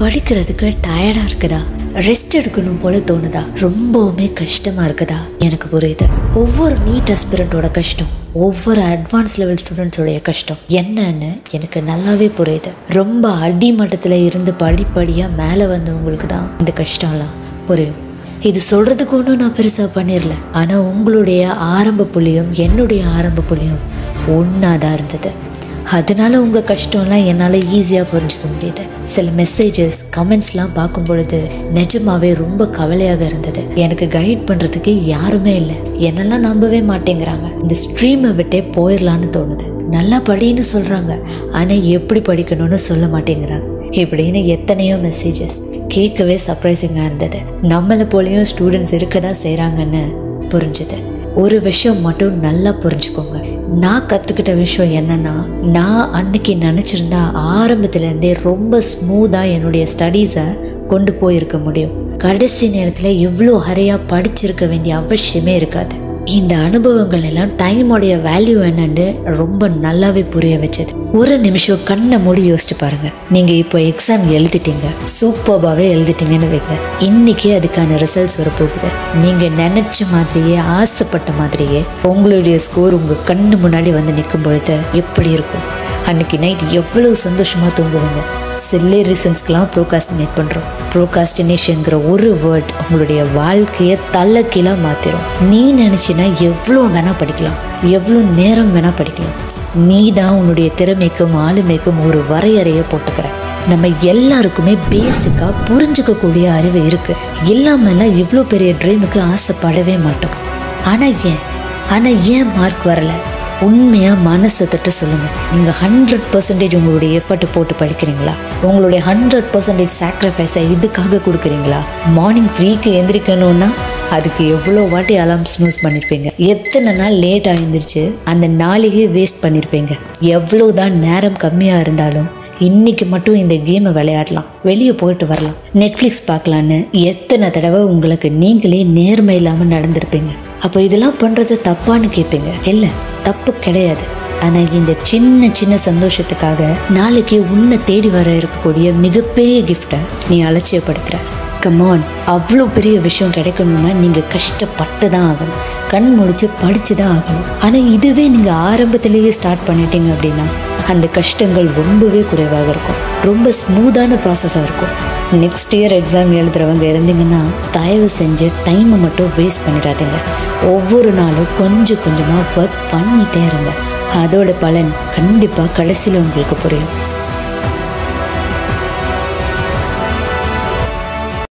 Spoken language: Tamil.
படிக்கிறதுக்கு டயர்டாக இருக்குதா ரெஸ்ட் எடுக்கணும் போல தோணுதா ரொம்பவுமே கஷ்டமாக இருக்குதா எனக்கு புரியுது ஒவ்வொரு நீட் அஸ்பிரண்ட்டோட கஷ்டம் ஒவ்வொரு அட்வான்ஸ் லெவல் ஸ்டூடெண்ட்ஸோடைய கஷ்டம் என்னன்னு எனக்கு நல்லாவே புரியுது ரொம்ப அடிமட்டத்தில் இருந்து படிப்படியாக மேலே வந்தவங்களுக்கு தான் இந்த கஷ்டம்லாம் புரியும் இது சொல்கிறதுக்கு ஒன்றும் நான் பெருசாக பண்ணிடல ஆனால் உங்களுடைய ஆரம்ப புள்ளியும் என்னுடைய ஆரம்ப புள்ளியும் ஒன்றா தான் இருந்தது அதனால உங்கள் கஷ்டம்லாம் என்னால் ஈஸியாக புரிஞ்சுக்க முடியுது சில மெசேஜஸ் கமெண்ட்ஸ்லாம் பார்க்கும் பொழுது நிஜமாவே ரொம்ப கவலையாக இருந்தது எனக்கு கைட் பண்ணுறதுக்கு யாருமே இல்லை என்னெல்லாம் நம்பவே மாட்டேங்கிறாங்க இந்த ஸ்ட்ரீமை விட்டே போயிடலான்னு தோணுது நல்லா படின்னு சொல்கிறாங்க ஆனால் எப்படி படிக்கணும்னு சொல்ல மாட்டேங்கிறாங்க இப்படின்னு எத்தனையோ மெசேஜஸ் கேட்கவே சர்ப்ரைசிங்காக இருந்தது நம்மளை போலேயும் ஸ்டூடெண்ட்ஸ் இருக்க தான் செய்கிறாங்கன்னு புரிஞ்சுது ஒரு விஷயம் மட்டும் நல்லா புரிஞ்சுக்கோங்க நான் கற்றுக்கிட்ட விஷயம் என்னன்னா நான் அன்னைக்கு நினச்சிருந்தா ஆரம்பத்துலேருந்தே ரொம்ப ஸ்மூத்தாக என்னுடைய ஸ்டடீஸை கொண்டு போயிருக்க முடியும் கடைசி நேரத்தில் இவ்வளோ ஹரியாக படிச்சிருக்க வேண்டிய அவசியமே இருக்காது இந்த அனுபவங்கள் எல்லாம் டைமோடைய வேல்யூ என்னன்னு ரொம்ப நல்லாவே புரிய வச்சது ஒரு நிமிஷம் கண்ணை மூடி யோசிச்சு பாருங்க நீங்க இப்போ எக்ஸாம் எழுதிட்டீங்க சூப்பர்பாவே எழுதிட்டீங்கன்னு வைங்க இன்னைக்கு அதுக்கான ரிசல்ட்ஸ் வரப்போகுது நீங்க நினைச்ச மாதிரியே ஆசைப்பட்ட மாதிரியே உங்களுடைய ஸ்கோர் உங்க கண்ணு முன்னாடி வந்து நிற்கும் பொழுது எப்படி இருக்கும் அன்னைக்கு நைட் எவ்வளவு சந்தோஷமா தூங்குவீங்க சில்லே ரீசன்ஸ்க்கெலாம் ப்ரோகாஸ்டினேட் பண்ணுறோம் ப்ரோகாஸ்டினேஷனுங்கிற ஒரு வேர்ட் உங்களுடைய வாழ்க்கையை தள்ளக்கீழாக மாற்றிடும் நீ நினச்சினா எவ்வளோ வேணால் படிக்கலாம் எவ்வளோ நேரம் வேணால் படிக்கலாம் நீ தான் உன்னுடைய திறமைக்கும் ஆளுமைக்கும் ஒரு வரையறையை போட்டுக்கிற நம்ம எல்லாருக்குமே பேசிக்காக புரிஞ்சுக்கக்கூடிய அறிவு இருக்குது இல்லாமலாம் இவ்வளோ பெரிய ட்ரீமுக்கு ஆசைப்படவே மாட்டோம் ஆனால் ஏன் ஆனால் ஏன் மார்க் வரலை உண்மையாக மனசை தட்டு சொல்லுங்கள் நீங்கள் ஹண்ட்ரட் பர்சன்டேஜ் உங்களுடைய எஃபர்ட் போட்டு படிக்கிறீங்களா உங்களுடைய ஹண்ட்ரட் பர்சன்டேஜ் சாக்ரிஃபைஸை இதுக்காக கொடுக்குறீங்களா மார்னிங் த்ரீக்கு எந்திரிக்கணும்னா அதுக்கு எவ்வளோ வாட்டி அலாம் ஸ்னூஸ் பண்ணியிருப்பீங்க எத்தனை நாள் லேட் ஆகிருந்துருச்சு அந்த நாளையே வேஸ்ட் பண்ணியிருப்பீங்க எவ்வளோ தான் நேரம் கம்மியாக இருந்தாலும் இன்னைக்கு மட்டும் இந்த கேமை விளையாடலாம் வெளியே போயிட்டு வரலாம் நெட்ஃப்ளிக்ஸ் பார்க்கலான்னு எத்தனை தடவை உங்களுக்கு நீங்களே நேர்மை இல்லாமல் நடந்திருப்பீங்க அப்போ இதெல்லாம் பண்ணுறது தப்பான்னு கேட்பீங்க இல்லை தப்பு கிடையாது ஆனால் இந்த சின்ன சின்ன சந்தோஷத்துக்காக நாளைக்கு உன்னை தேடி வர இருக்கக்கூடிய மிகப்பெரிய கிஃப்டை நீ அலட்சியப்படுத்துகிற கமான் அவ்வளோ பெரிய விஷயம் கிடைக்கணும்னா நீங்கள் கஷ்டப்பட்டு தான் ஆகணும் கண் முடிச்சு படித்து தான் ஆகணும் ஆனால் இதுவே நீங்கள் ஆரம்பத்திலேயே ஸ்டார்ட் பண்ணிட்டீங்க அப்படின்னா அந்த கஷ்டங்கள் ரொம்பவே குறைவாக இருக்கும் ரொம்ப ஸ்மூத்தான ப்ராசஸாக இருக்கும் நெக்ஸ்ட் இயர் எக்ஸாம் எழுதுறவங்க இருந்தீங்கன்னா தயவு செஞ்சு டைமை மட்டும் வேஸ்ட் பண்ணிடாதீங்க ஒவ்வொரு நாளும் கொஞ்சம் கொஞ்சமாக ஒர்க் பண்ணிகிட்டே இருங்க அதோட பலன் கண்டிப்பாக கடைசியில் உங்களுக்கு புரியும்